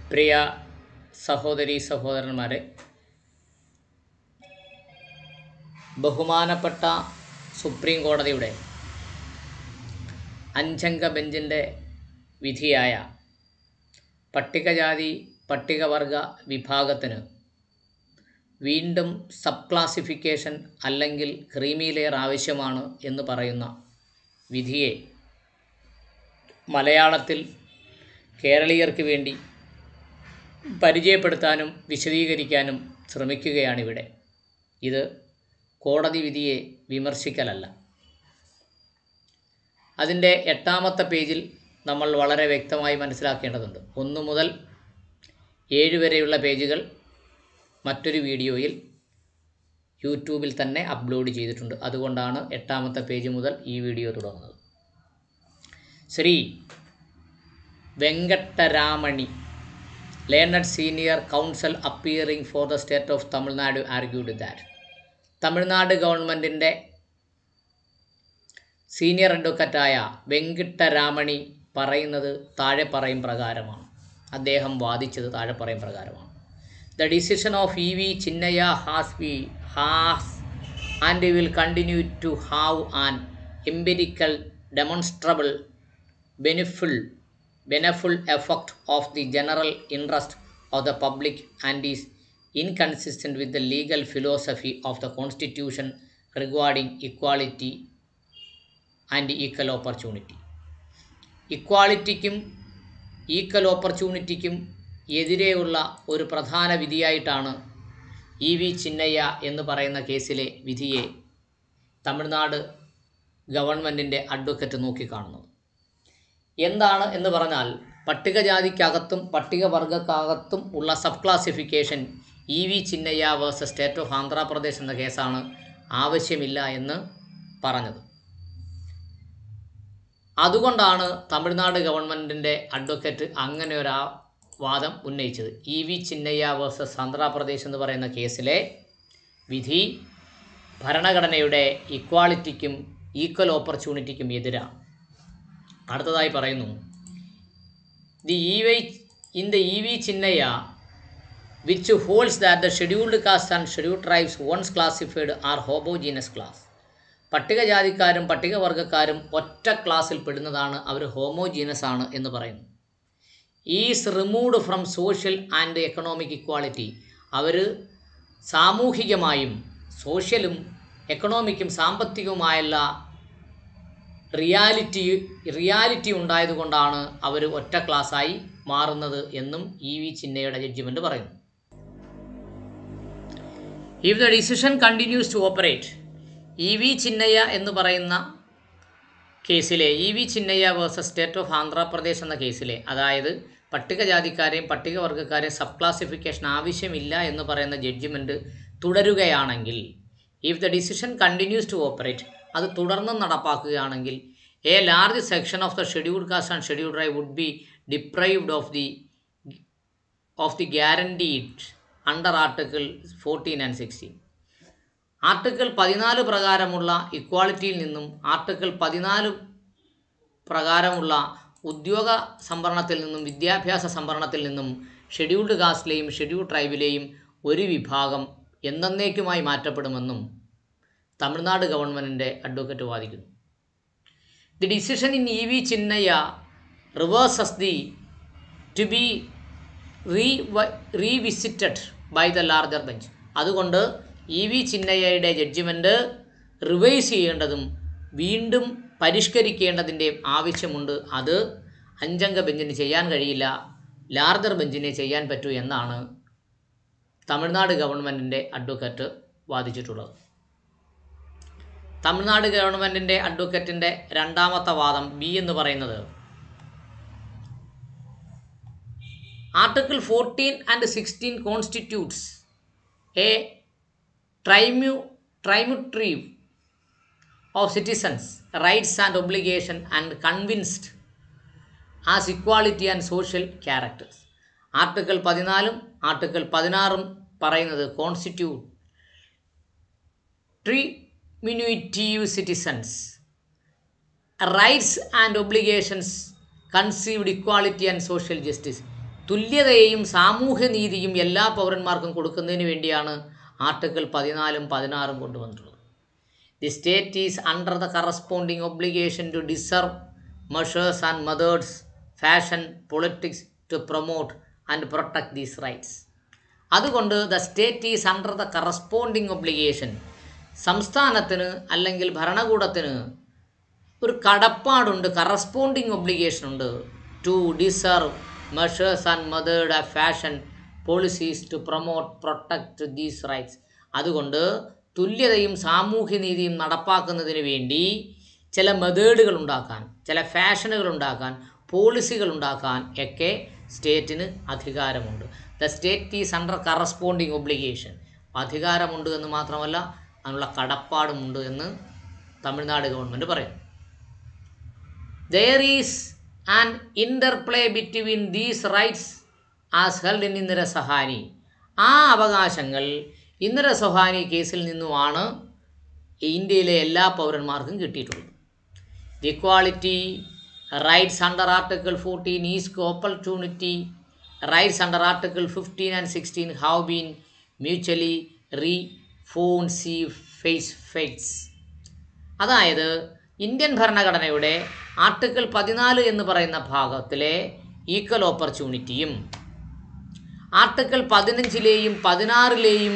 പ്രിയ സഹോദരി സഹോദരന്മാരെ ബഹുമാനപ്പെട്ട സുപ്രീം കോടതിയുടെ അഞ്ചംഗ ബെഞ്ചിൻ്റെ വിധിയായ പട്ടികജാതി പട്ടികവർഗ വിഭാഗത്തിന് വീണ്ടും സബ് ക്ലാസിഫിക്കേഷൻ അല്ലെങ്കിൽ ക്രീമി ലെയർ ആവശ്യമാണ് എന്ന് പറയുന്ന വിധിയെ മലയാളത്തിൽ കേരളീയർക്ക് വേണ്ടി പരിചയപ്പെടുത്താനും വിശദീകരിക്കാനും ശ്രമിക്കുകയാണിവിടെ ഇത് കോടതി വിധിയെ വിമർശിക്കലല്ല അതിൻ്റെ എട്ടാമത്തെ പേജിൽ നമ്മൾ വളരെ വ്യക്തമായി മനസ്സിലാക്കേണ്ടതുണ്ട് ഒന്ന് മുതൽ ഏഴ് വരെയുള്ള പേജുകൾ മറ്റൊരു വീഡിയോയിൽ യൂട്യൂബിൽ തന്നെ അപ്ലോഡ് ചെയ്തിട്ടുണ്ട് അതുകൊണ്ടാണ് എട്ടാമത്തെ പേജ് മുതൽ ഈ വീഡിയോ തുടങ്ങുന്നത് Shri Venkataramani learned senior counsel appearing for the state of Tamil Nadu argued that Tamil Nadu ഗവൺമെൻറ്റിൻ്റെ സീനിയർ അഡ്വക്കറ്റായ വെങ്കിട്ടരാമണി പറയുന്നത് താഴെ പറയും പ്രകാരമാണ് അദ്ദേഹം വാദിച്ചത് താഴെ പറയും പ്രകാരമാണ് the decision of E V Chinnaiah has be has and will continue to have an empirical demonstrable beneficial beneful effect of the general interest of the public and is inconsistent with the legal philosophy of the constitution regarding equality and equal opportunity ഇക്വാളിറ്റിക്കും equal ഓപ്പർച്യൂണിറ്റിക്കും എതിരെയുള്ള ഒരു പ്രധാന വിധിയായിട്ടാണ് E V Chinnaiah എന്ന് പറയുന്ന കേസിലെ വിധിയെ തമിഴ്നാട് ഗവൺമെൻറ്റിൻ്റെ അഡ്വക്കറ്റ് നോക്കിക്കാണുന്നത് എന്താണ് എന്ന് പറഞ്ഞാൽ പട്ടികജാതിക്കകത്തും പട്ടികവർഗക്കകത്തും ഉള്ള sub classification E V Chinnaiah versus state of Andhra Pradesh എന്ന കേസാണ് ആവശ്യമില്ല എന്ന് പറഞ്ഞത് അതുകൊണ്ടാണ് തമിഴ്നാട് ഗവൺമെൻറ്റിൻ്റെ അഡ്വക്കേറ്റ് അങ്ങനെ ഒരു വാദം ഉന്നയിച്ചത് E V Chinnaiah versus Andhra Pradesh എന്ന് പറയുന്ന കേസിലെ വിധി ഭരണഘടനയുടെ ഇക്വാളിറ്റിക്കും ഈക്വൽ ഓപ്പർച്യൂണിറ്റിക്കും എതിരാണ് അടുത്തതായി പറയുന്നു the E Y in the E V Chinnaiah which holds that the scheduled caste and scheduled tribes once classified are homogeneous class പട്ടികജാതിക്കാരും പട്ടികവർഗക്കാരും ഒറ്റ ക്ലാസ്സിൽ പെടുന്നതാണ് അവർ ഹോമോജീനസ് ആണ് എന്ന് പറയുന്നു is removed from social and economic equality അവർ സാമൂഹികമായും സോഷ്യലും എക്കണോമിക്കും സാമ്പത്തികവുമായുള്ള റിയാലിറ്റി റിയാലിറ്റി ഉണ്ടായതുകൊണ്ടാണ് അവർ ഒറ്റ ക്ലാസ്സായി മാറുന്നത് എന്നും ഇ വി ചിന്നയുടെ ജഡ്ജിമെൻറ്റ് പറയുന്നു if the decision continues to operate E V Chinnaiah എന്ന് പറയുന്ന കേസിലെ E V Chinnaiah versus state of Andhra Pradesh എന്ന കേസിലെ അതായത് പട്ടികജാതിക്കാരെയും പട്ടികവർഗക്കാരെയും സബ് ക്ലാസിഫിക്കേഷൻ ആവശ്യമില്ല എന്ന് പറയുന്ന ജഡ്ജിമെൻറ്റ് തുടരുകയാണെങ്കിൽ if the decision continues to operate അത് തുടർന്ന് നടപ്പാക്കുകയാണെങ്കിൽ a large section of the scheduled caste and scheduled tribe would be deprived of the of the guaranteed under article fourteen and sixteen article പതിനാല് പ്രകാരമുള്ള ഇക്വാളിറ്റിയിൽ നിന്നും article പതിനാല് പ്രകാരമുള്ള ഉദ്യോഗ സംവരണത്തിൽ നിന്നും വിദ്യാഭ്യാസ സംവരണത്തിൽ നിന്നും ഷെഡ്യൂൾഡ് കാസ്റ്റിലെയും ഷെഡ്യൂൾഡ് ട്രൈബിലെയും ഒരു വിഭാഗം എന്നേക്കുമായി മാറ്റപ്പെടുമെന്നും തമിഴ്നാട് ഗവൺമെൻറ്റിൻ്റെ അഡ്വക്കേറ്റ് വാദിക്കുന്നു the decision in E V Chinnaiah reverses the to be re revisited by the larger bench അതുകൊണ്ട് ഇ വി ചിന്നയ്യയുടെ ജഡ്ജിമെൻറ്റ് റിവൈസ് ചെയ്യേണ്ടതും വീണ്ടും പരിഷ്കരിക്കേണ്ടതിൻ്റെ ആവശ്യമുണ്ട് അത് അഞ്ചംഗ ബെഞ്ചിന് ചെയ്യാൻ കഴിയില്ല ലാർജർ ബെഞ്ചിനെ ചെയ്യാൻ പറ്റൂ എന്നാണ് തമിഴ്നാട് ഗവൺമെൻറ്റിൻ്റെ അഡ്വക്കേറ്റ് വാദിച്ചിട്ടുള്ളത് തമിഴ്നാട് ഗവൺമെൻറ്റിൻ്റെ അഡ്വക്കറ്റിൻ്റെ രണ്ടാമത്തെ വാദം ബി എന്ന് പറയുന്നത് article fourteen and sixteen constitutes a ട്രൈമ്യൂ ട്രൈമുട്രീവ് of citizens rights and obligation and convinced as equality and social characters article പതിനാലും ആർട്ടിക്കിൾ പതിനാറും പറയുന്നത് കോൺസ്റ്റിറ്റ്യൂട്ട് ട്രീ communitive citizens rights and obligations conceived equality and social justice തുല്യതയെയും സാമൂഹ്യനീതിയും എല്ലാ പൗരന്മാർക്കും കൊടുക്കുന്നതിന് വേണ്ടിയാണ് ആർട്ടിക്കിൾ പതിനാലും പതിനാറും കൊണ്ടുവന്നിട്ടുള്ളത് the state is under the corresponding obligation to deserve measures and methods fashion politics to promote and protect these rights അതുകൊണ്ട് the state is under the corresponding obligation സംസ്ഥാനത്തിന് അല്ലെങ്കിൽ ഭരണകൂടത്തിന് ഒരു കടപ്പാടുണ്ട് കറസ്പോണ്ടിങ് ഒബ്ലിഗേഷൻ ഉണ്ട് to deserve measures and method of fashion policies to promote protect these rights അതുകൊണ്ട് തുല്യതയും സാമൂഹ്യനീതിയും നടപ്പാക്കുന്നതിന് വേണ്ടി ചില മെത്തേഡുകൾ ഉണ്ടാക്കാൻ ചില ഫാഷനുകൾ ഉണ്ടാക്കാൻ പോളിസികൾ ഉണ്ടാക്കാൻ ഒക്കെ സ്റ്റേറ്റിന് അധികാരമുണ്ട് the state is under corresponding obligation അധികാരമുണ്ട് എന്ന് മാത്രമല്ല അതിനുള്ള കടപ്പാടുമുണ്ട് എന്ന് തമിഴ്നാട് ഗവൺമെൻറ് പറയും there is an interplay between these rights as held in Indira Sawhney ആ അവകാശങ്ങൾ ഇന്ദിര സഹാനി കേസിൽ നിന്നുമാണ് ഇന്ത്യയിലെ എല്ലാ പൗരന്മാർക്കും കിട്ടിയിട്ടുള്ളത് the equality rights under article fourteen is opportunity rights under article fifteen and sixteen have been mutually റീ ഫോൺ സി ഫേസ് ഫെക്ട്സ് അതായത് ഇന്ത്യൻ ഭരണഘടനയുടെ ആർട്ടിക്കിൾ പതിനാല് എന്ന് പറയുന്ന ഭാഗത്തിലെ ഈക്വൽ ഓപ്പർച്യൂണിറ്റിയും ആർട്ടിക്കിൾ പതിനഞ്ചിലെയും പതിനാറിലെയും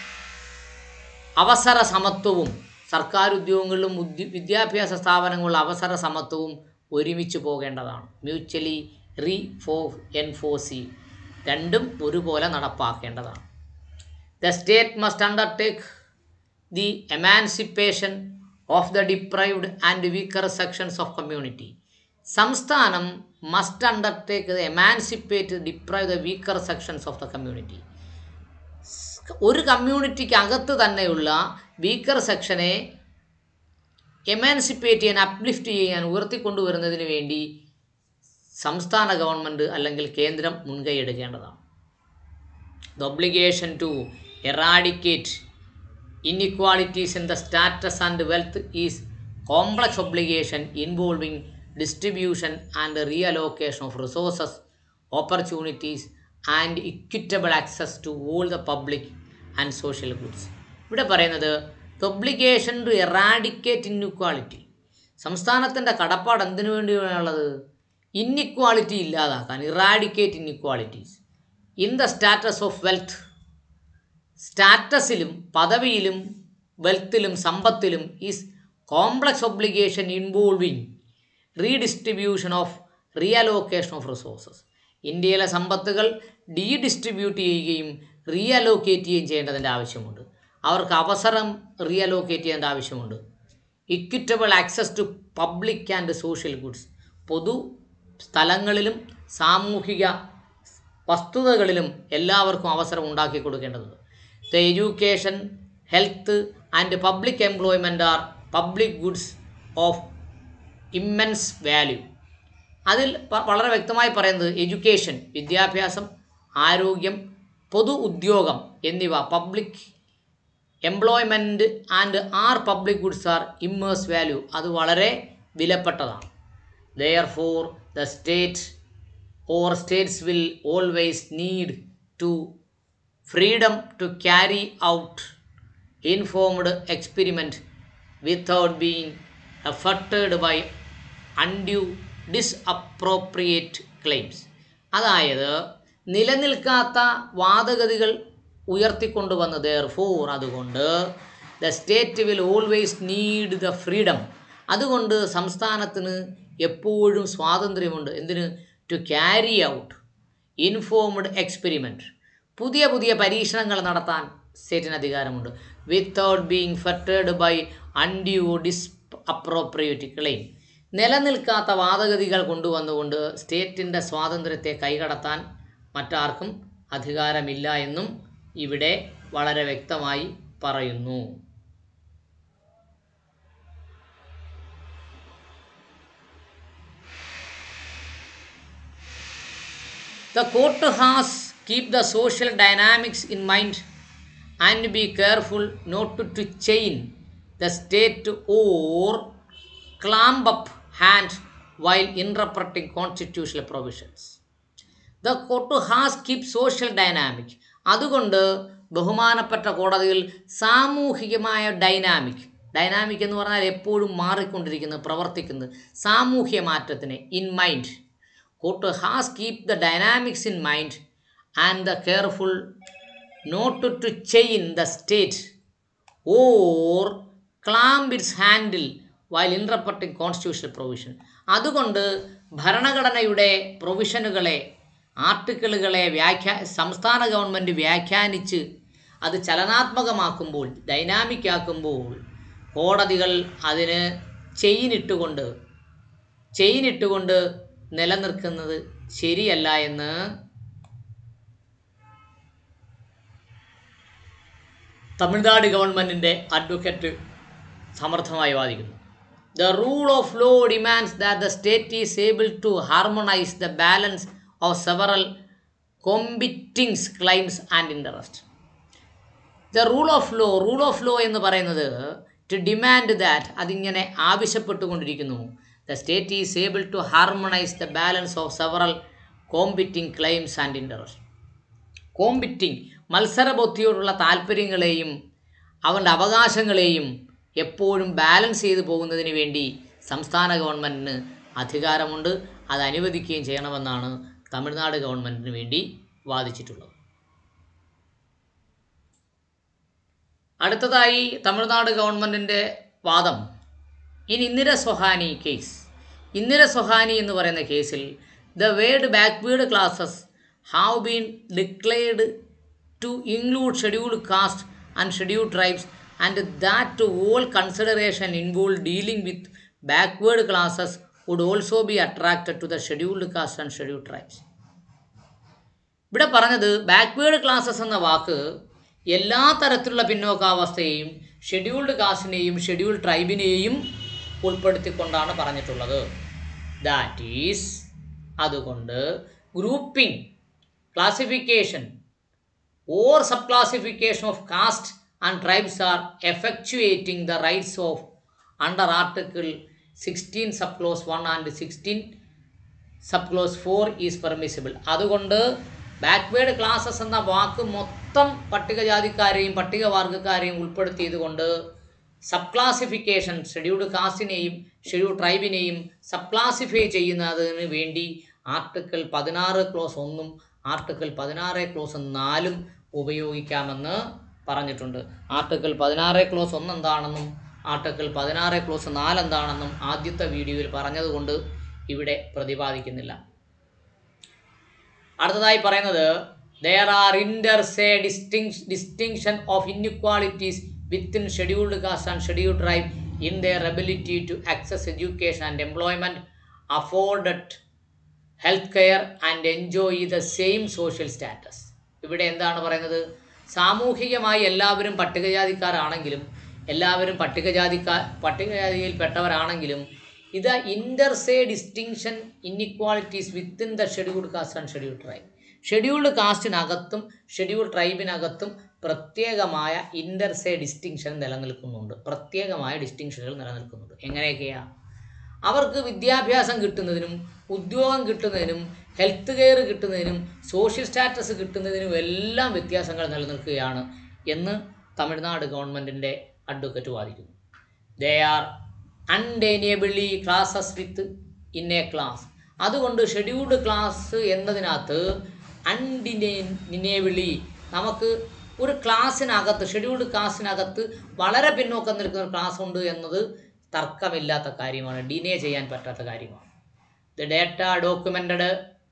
അവസര സമത്വവും സർക്കാർ ഉദ്യോഗങ്ങളിലും ഉദ്യ വിദ്യാഭ്യാസ സ്ഥാപനങ്ങളിലും അവസര സമത്വവും ഒരുമിച്ച് പോകേണ്ടതാണ് മ്യൂച്വലി റീ ഫോ എൻഫോസി രണ്ടും ഒരുപോലെ നടപ്പാക്കേണ്ടതാണ് the state must undertake the emancipation of the deprived and weaker sections of community സംസ്ഥാനം must undertake the emancipate deprive the weaker sections of the community ഒരു കമ്മ്യൂണിറ്റിക്ക് അകത്ത് തന്നെയുള്ള വീക്കർ സെക്ഷനെ എമാൻസിപ്പേറ്റ് ചെയ്യാൻ അപ്ലിഫ്റ്റ് ചെയ്യാൻ ഉയർത്തിക്കൊണ്ടുവരുന്നതിന് വേണ്ടി സംസ്ഥാന ഗവൺമെൻറ് അല്ലെങ്കിൽ കേന്ദ്രം മുൻകൈ എടുക്കേണ്ടതാണ് the obligation to eradicate inequalities in the status and wealth is complex obligation involving distribution and reallocation of resources opportunities and equitable access to all the public and social goods ഇവിടെ പറയുന്നത് the obligation to eradicate inequality സംസ്ഥാനത്തിൻ്റെ കടപ്പാട് എന്തിനു വേണ്ടിയാണുള്ളത് inequality ഇല്ലാതാക്കാൻ eradicate inequalities in the status of wealth സ്റ്റാറ്റസിലും പദവിയിലും വെൽത്തിലും സമ്പത്തിലും is complex obligation involving redistribution of reallocation of resources ഇന്ത്യയിലെ സമ്പത്തുകൾ ഡീഡിസ്ട്രിബ്യൂട്ട് ചെയ്യുകയും റീഅലോക്കേറ്റ് ചെയ്യുകയും ചെയ്യേണ്ടതിൻ്റെ ആവശ്യമുണ്ട് അവർക്ക് അവസരം റീഅലോക്കേറ്റ് ചെയ്യേണ്ട ആവശ്യമുണ്ട് equitable access to public and social goods പൊതു സ്ഥലങ്ങളിലും സാമൂഹിക വസ്തുതകളിലും എല്ലാവർക്കും അവസരം ഉണ്ടാക്കി കൊടുക്കേണ്ടതുണ്ട് the education health and public employment are public goods of immense value അതിൽ പ- വളരെ വ്യക്തമായി പറയുന്നത് എഡ്യൂക്കേഷൻ വിദ്യാഭ്യാസം ആരോഗ്യം പൊതു ഉദ്യോഗം എന്നിവ public employment and are public goods are immense value അത് വളരെ വിലപ്പെട്ടതാണ് therefore the state or states will always need to freedom to carry out informed experiment without being fettered by undue disappropriate claims അതായത് നിലനിൽക്കാത്ത വാദഗതികൾ ഉയർത്തിക്കൊണ്ടുവന്ന് therefore അതുകൊണ്ട് the state will always need the freedom അതുകൊണ്ട് സംസ്ഥാനത്തിന് എപ്പോഴും സ്വാതന്ത്ര്യമുണ്ട് എന്തിന് to carry out informed experiment പുതിയ പുതിയ പരീക്ഷണങ്ങൾ നടത്താൻ സ്റ്റേറ്റിന് അധികാരമുണ്ട് without being fettered by undue dis appropriate claim നിലനിൽക്കാത്ത വാദഗതികൾ കൊണ്ടുവന്നുകൊണ്ട് സ്റ്റേറ്റിൻ്റെ സ്വാതന്ത്ര്യത്തെ കൈകടത്താൻ മറ്റാർക്കും അധികാരമില്ല എന്നും ഇവിടെ വളരെ വ്യക്തമായി പറയുന്നു The court has keep the social dynamics in mind and be careful not to, to chain the state or clamp up hand while interpreting constitutional provisions. The court has keep social dynamic അതുകൊണ്ട് ബഹുമാനപ്പെട്ട കോടതികൾ സാമൂഹികമായ dynamic dynamic എന്ന് പറഞ്ഞാൽ എപ്പോഴും മാറിക്കൊണ്ടിരിക്കുന്നത് പ്രവർത്തിക്കുന്നത് സാമൂഹ്യ മാറ്റത്തിന് in mind court has keep the dynamics in mind and the careful not to chain the state or clamp its handle while interpreting constitutional provision അതുകൊണ്ട് ഭരണഘടനയുടെ പ്രൊവിഷനുകളെ ആർട്ടിക്കിളുകളെ വ്യാഖ്യാ സംസ്ഥാന ഗവൺമെൻറ് വ്യാഖ്യാനിച്ച് അത് ചലനാത്മകമാക്കുമ്പോൾ ഡൈനാമിക് ആക്കുമ്പോൾ കോടതികൾ അതിന് ചെയിനിട്ടുകൊണ്ട് ചെയിനിട്ടുകൊണ്ട് നിലനിർത്തുന്നത് ശരിയല്ല എന്ന് തമിഴ്നാട് ഗവൺമെൻറ്റിൻ്റെ അഡ്വക്കേറ്റ് സമർത്ഥമായി വാദിക്കുന്നു the rule of law demands that the state is able to harmonise the balance of several competings claims and interest the rule of law rule of law എന്ന് പറയുന്നത് ടു ഡിമാൻഡ് ദാറ്റ് അതിങ്ങനെ ആവശ്യപ്പെട്ടുകൊണ്ടിരിക്കുന്നു the state is able to harmonise the balance of several competing claims and interest competing മത്സരബുദ്ധിയോടുള്ള താല്പര്യങ്ങളെയും അവൻ്റെ അവകാശങ്ങളെയും എപ്പോഴും balance ചെയ്തു പോകുന്നതിന് വേണ്ടി സംസ്ഥാന ഗവൺമെൻറ്റിന് അധികാരമുണ്ട് അത് അനുവദിക്കുകയും ചെയ്യണമെന്നാണ് തമിഴ്നാട് ഗവൺമെൻറ്റിന് വേണ്ടി വാദിച്ചിട്ടുള്ളത് അടുത്തതായി തമിഴ്നാട് ഗവൺമെൻറ്റിൻ്റെ വാദം ഇൻ ഇന്ദിര സൊഹാനി കേസ് ഇന്ദിര സൊഹാനി എന്ന് പറയുന്ന കേസിൽ the word backward classes have been declared to include scheduled caste and scheduled tribes and that to all consideration involve dealing with backward classes would also be attracted to the scheduled caste and scheduled tribes ഇവിടെ പറഞ്ഞത് backward classes എന്ന വാക്ക് എല്ലാ തരത്തിലുള്ള പിന്നോക്കാവസ്ഥയെയും scheduled കാസ്റ്റിനെയും scheduled ട്രൈബിനെയും ഉൾപ്പെടുത്തിക്കൊണ്ടാണ് പറഞ്ഞിട്ടുള്ളത് that is അതുകൊണ്ട് grouping classification or sub classification of caste and tribes are effectuating the rights of under article sixteen sub clause one and sixteen sub clause four is permissible അതുകൊണ്ട് backward classes എന്ന വാക്ക് മൊത്തം പട്ടികജാതിക്കാരെയും പട്ടികവർഗക്കാരെയും ഉൾപ്പെടുത്തിയതുകൊണ്ട് sub classification scheduled കാസ്റ്റിനെയും scheduled ട്രൈബിനെയും sub classify ചെയ്യുന്നതിന് വേണ്ടി ആർട്ടിക്കിൾ പതിനാറ് ക്ലോസ് ഒന്നും ആർട്ടിക്കിൾ പതിനാറ് ക്ലോസ് നാലും ഉപയോഗിക്കാമെന്ന് പറഞ്ഞിട്ടുണ്ട് ആർട്ടിക്കിൾ പതിനാറ് ക്ലോസ് ഒന്ന് എന്താണെന്നും ആർട്ടിക്കിൾ പതിനാറ് ക്ലോസ് നാല് എന്താണെന്നും ആദ്യത്തെ വീഡിയോയിൽ പറഞ്ഞതുകൊണ്ട് ഇവിടെ പ്രതിപാദിക്കുന്നില്ല അടുത്തതായി പറയുന്നത് ദർ ആർ ഇൻഡർസേ ഡിസ്റ്റിങ് distinction of inequalities within scheduled caste and scheduled tribe in their ability to access education and employment afforded health care and enjoy the same social status ഇവിടെ എന്താണ് പറയുന്നത് സാമൂഹികമായി എല്ലാവരും പട്ടികജാതിക്കാരാണെങ്കിലും എല്ലാവരും പട്ടികജാതിക്കാർ പട്ടികജാതിയിൽപ്പെട്ടവരാണെങ്കിലും ഇത് inter se distinction inequalities within the scheduled caste and scheduled tribe scheduled കാസ്റ്റിനകത്തും ഷെഡ്യൂൾഡ് ട്രൈബിനകത്തും പ്രത്യേകമായ ഇൻ്റർസേ ഡിസ്റ്റിങ്ഷൻ നിലനിൽക്കുന്നുണ്ട് പ്രത്യേകമായ ഡിസ്റ്റിങ്ഷനുകൾ നിലനിൽക്കുന്നുണ്ട് എങ്ങനെയൊക്കെയാണ് അവർക്ക് വിദ്യാഭ്യാസം കിട്ടുന്നതിനും ഉദ്യോഗം കിട്ടുന്നതിനും ഹെൽത്ത് കെയർ കിട്ടുന്നതിനും സോഷ്യൽ സ്റ്റാറ്റസ് കിട്ടുന്നതിനും എല്ലാം വ്യത്യാസങ്ങൾ നിലനിൽക്കുകയാണ് എന്ന് തമിഴ്നാട് ഗവൺമെൻറ്റിൻ്റെ അഡ്വക്കറ്റ് വാദിക്കുന്നു they are undeniably classes with in a class അതുകൊണ്ട് ഷെഡ്യൂൾഡ് ക്ലാസ് എന്നതിനകത്ത് അൺഡിനേബിളി നമുക്ക് ഒരു ക്ലാസ്സിനകത്ത് ഷെഡ്യൂൾഡ് ക്ലാസ്സിനകത്ത് വളരെ പിന്നോക്കം നിൽക്കുന്ന ഒരു ക്ലാസ് ഉണ്ട് എന്നത് തർക്കമില്ലാത്ത കാര്യമാണ് ഡിനേ ചെയ്യാൻ പറ്റാത്ത കാര്യമാണ് the data documented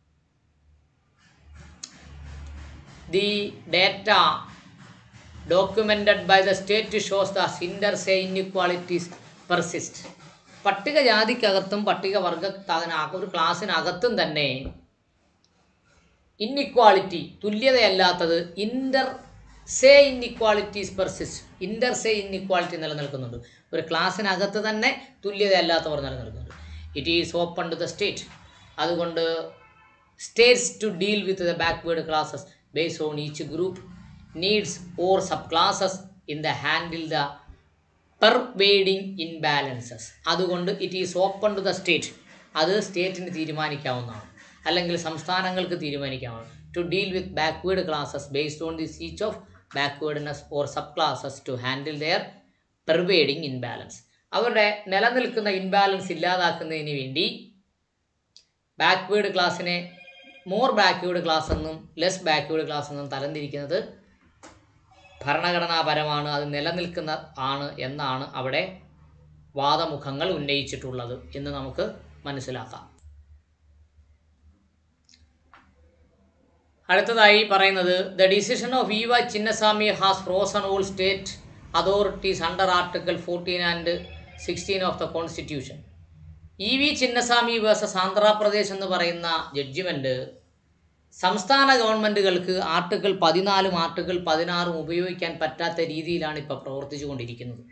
the data documented by the state shows the inter se inequalities persist പട്ടികജാതിക്കകത്തും പട്ടികവർഗ ഒരു ക്ലാസ്സിനകത്തും തന്നെ ഇൻഇക്വാളിറ്റി തുല്യതയല്ലാത്തത് inter se inequalities persist inter se inequality നിലനിൽക്കുന്നുണ്ട് ഒരു ക്ലാസ്സിനകത്ത് തന്നെ തുല്യതയല്ലാത്തവർ നിലനിൽക്കുന്നുണ്ട് it is open to the state അതുകൊണ്ട് states to deal with the backward classes base on each group needs or sub classes in the handle the pervading imbalances അതുകൊണ്ട് it is open to the state അത് സ്റ്റേറ്റിന് തീരുമാനിക്കാവുന്നതാണ് അല്ലെങ്കിൽ സംസ്ഥാനങ്ങൾക്ക് തീരുമാനിക്കാമാണ് to deal with backward classes based on the സീച്ച് of backwardness or sub classes to handle their pervading imbalance അവരുടെ നിലനിൽക്കുന്ന ഇൻബാലൻസ് ഇല്ലാതാക്കുന്നതിന് വേണ്ടി ബാക്ക്വേർഡ് ക്ലാസ്സിനെ മോർ ബാക്ക്വേർഡ് ക്ലാസ് എന്നും ലെസ് ബാക്ക്വേർഡ് ക്ലാസ് എന്നും തരംതിരിക്കുന്നത് ഭരണഘടനാപരമാണ് അത് നിലനിൽക്കുന്ന ആണ് എന്നാണ് അവിടെ വാദമുഖങ്ങൾ ഉന്നയിച്ചിട്ടുള്ളത് എന്ന് നമുക്ക് മനസ്സിലാക്കാം അടുത്തതായി പറയുന്നത് the decision of E Y Chinnaswamy has frozen all state authorities under article fourteen and sixteen of the constitution E V Chinnaswamy versus Andhra Pradesh എന്ന് പറയുന്ന ജഡ്ജിമെൻറ്റ് സംസ്ഥാന ഗവൺമെൻറ്റുകൾക്ക് ആർട്ടിക്കിൾ പതിനാലും ആർട്ടിക്കിൾ പതിനാറും ഉപയോഗിക്കാൻ പറ്റാത്ത രീതിയിലാണ് ഇപ്പോൾ പ്രവർത്തിച്ചു കൊണ്ടിരിക്കുന്നത്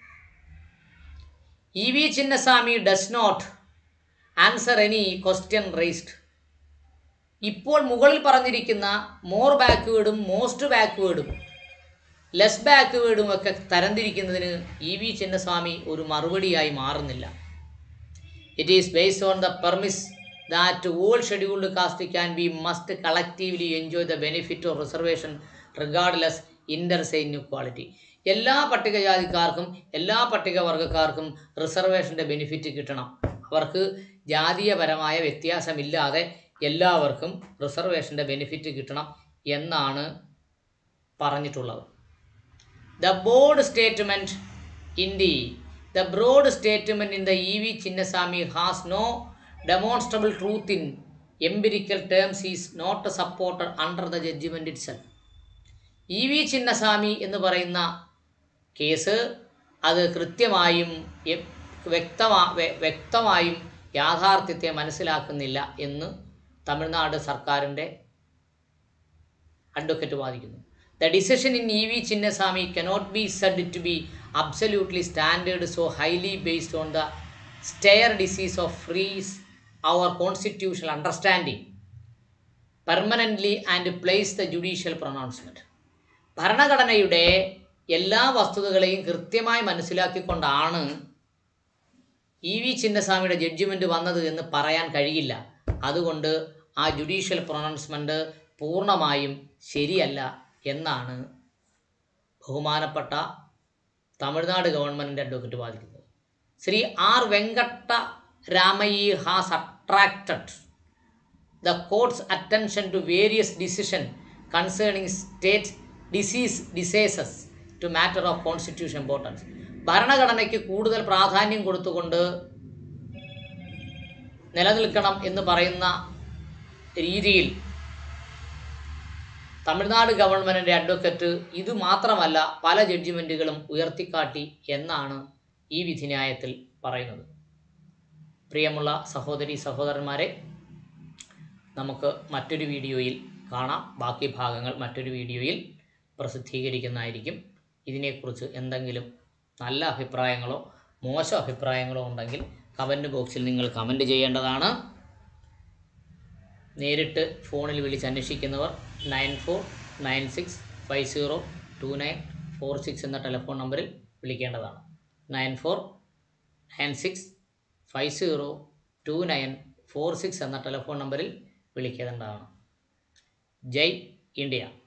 E V Chinnaswamy does not answer any question raised ഇപ്പോൾ മുകളിൽ പറഞ്ഞിരിക്കുന്ന മോർ ബാക്ക്വേർഡും മോസ്റ്റ് ബാക്ക്വേർഡും ലെസ് ബാക്ക്വേർഡും ഒക്കെ തരംതിരിക്കുന്നതിന് ഇ വി ചിന്നസ്വാമി ഒരു മറുപടിയായി മാറുന്നില്ല it is based on the premise that all scheduled caste can be must collectively enjoy the benefit of reservation regardless inter se equality എല്ലാ പട്ടികജാതിക്കാർക്കും എല്ലാ പട്ടികവർഗക്കാർക്കും റിസർവേഷൻ്റെ ബെനിഫിറ്റ് കിട്ടണം അവർക്ക് ജാതീയപരമായ വ്യത്യാസമില്ലാതെ എല്ലാവർക്കും റിസർവേഷൻ്റെ ബെനിഫിറ്റ് കിട്ടണം എന്നാണ് പറഞ്ഞിട്ടുള്ളത് the board statement in the the broad statement in the E V Chinnaswamy has no demonstrable truth in empirical terms is not supported under the judgement it self E V Chinnaswamy എന്ന് പറയുന്ന case അത് കൃത്യമായും A- വ്യക്തമാ വ്യ- വ്യക്തമായും യാഥാർത്ഥ്യത്തെ മനസ്സിലാക്കുന്നില്ല എന്ന് തമിഴ്നാട് സർക്കാരിൻ്റെ അഡ്വക്കേറ്റ് വാദിക്കുന്നു the decision in E V Chinnaswamy cannot be said to be absolutely standard so highly based on the stare decisis of freeze our constitutional understanding permanently and place the judicial pronouncement ഭരണഘടനയുടെ എല്ലാ വസ്തുതകളെയും കൃത്യമായി മനസ്സിലാക്കിക്കൊണ്ടാണ് E V ചിന്നസ്വാമിയുടെ judgement വന്നത് എന്ന് പറയാൻ കഴിയില്ല അതുകൊണ്ട് ആ ജുഡീഷ്യൽ പ്രൊണൗൺസ്മെൻറ്റ് പൂർണ്ണമായും ശരിയല്ല എന്നാണ് ബഹുമാനപ്പെട്ട തമിഴ്നാട് ഗവൺമെൻറ്റിൻ്റെ അഡ്വക്കേറ്റ് വാദിക്കുന്നത് Shri R Venkata Ramaiah has attracted the court's attention to various decision concerning state disease diseases to matter of constitution importance ഭരണഘടനയ്ക്ക് കൂടുതൽ പ്രാധാന്യം കൊടുത്തുകൊണ്ട് നിലനിൽക്കണം എന്ന് പറയുന്ന രീതിയിൽ തമിഴ്നാട് ഗവൺമെൻറ്റിൻ്റെ അഡ്വക്കറ്റ് ഇത് മാത്രമല്ല പല ജഡ്ജിമെൻറ്റുകളും ഉയർത്തിക്കാട്ടി എന്നാണ് ഈ വിധിന്യായത്തിൽ പറയുന്നത് പ്രിയമുള്ള സഹോദരി സഹോദരന്മാരെ നമുക്ക് മറ്റൊരു വീഡിയോയിൽ കാണാം ബാക്കി ഭാഗങ്ങൾ മറ്റൊരു വീഡിയോയിൽ പ്രസിദ്ധീകരിക്കുന്നതായിരിക്കും ഇതിനെക്കുറിച്ച് എന്തെങ്കിലും നല്ല അഭിപ്രായങ്ങളോ മോശം അഭിപ്രായങ്ങളോ ഉണ്ടെങ്കിൽ കമൻറ്റ് ബോക്സിൽ നിങ്ങൾ കമൻറ്റ് ചെയ്യേണ്ടതാണ് നേരിട്ട് ഫോണിൽ വിളിച്ച് അന്വേഷിക്കുന്നവർ nine four nine six five zero two nine four six എന്ന ടെലിഫോൺ നമ്പറിൽ വിളിക്കേണ്ടതാണ് nine four nine six five zero two nine four six എന്ന ടെലിഫോൺ നമ്പറിൽ വിളിക്കേണ്ടതാണ് ജയ് ഇന്ത്യ